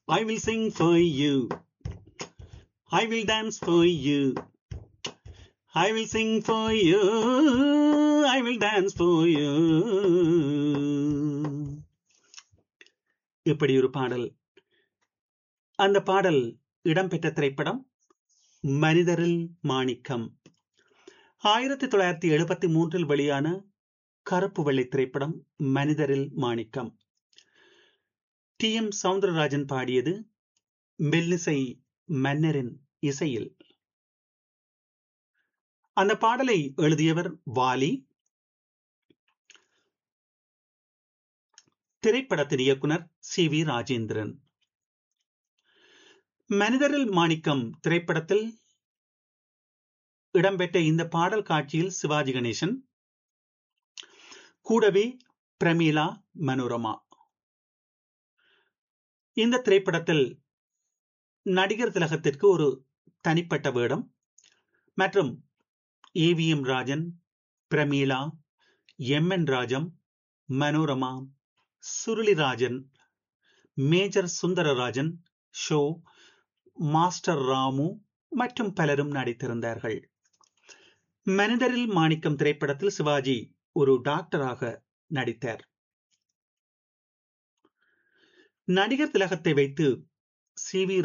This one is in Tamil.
I will sing for you. I will dance for you. I will sing for you. I will dance for you. இப்படி ஒரு பாடல் அந்த பாடல் இடம்பெற்ற திரைப்படம் மனிதரில் மாணிக்கம் ஆயிரத்தி தொள்ளாயிரத்தி எழுபத்தி மூன்றில் வெளியான கருப்பு வெள்ளை திரைப்படம் மனிதரில் மாணிக்கம் டி எம் சவுந்தரராஜன் பாடியது மெல்லிசை மன்னரின் இசையில் அந்த பாடலை எழுதியவர் வாலி திரைப்படத்தின் இயக்குனர் சி வி ராஜேந்திரன் மனிதரில் மாணிக்கம் திரைப்படத்தில் இடம்பெற்ற இந்த பாடல் காட்சியில் சிவாஜி கணேசன் கூடவே பிரமீளா மனோரமா இந்த திரைப்படத்தில் நடிகர் திலகத்திற்கு ஒரு தனிப்பட்ட வேடம் மற்றும் AVM Rajan Prameela M N Rajam Manorama Surulirajan major Sundararajan ஷோ மாஸ்டர் ராமு மற்றும் பலரும் நடித்திருந்தார்கள் மனிதரில் மாணிக்கம் திரைப்படத்தில் சிவாஜி ஒரு டாக்டராக நடித்தார் நடிகர் திலகத்தை வைத்து சி வி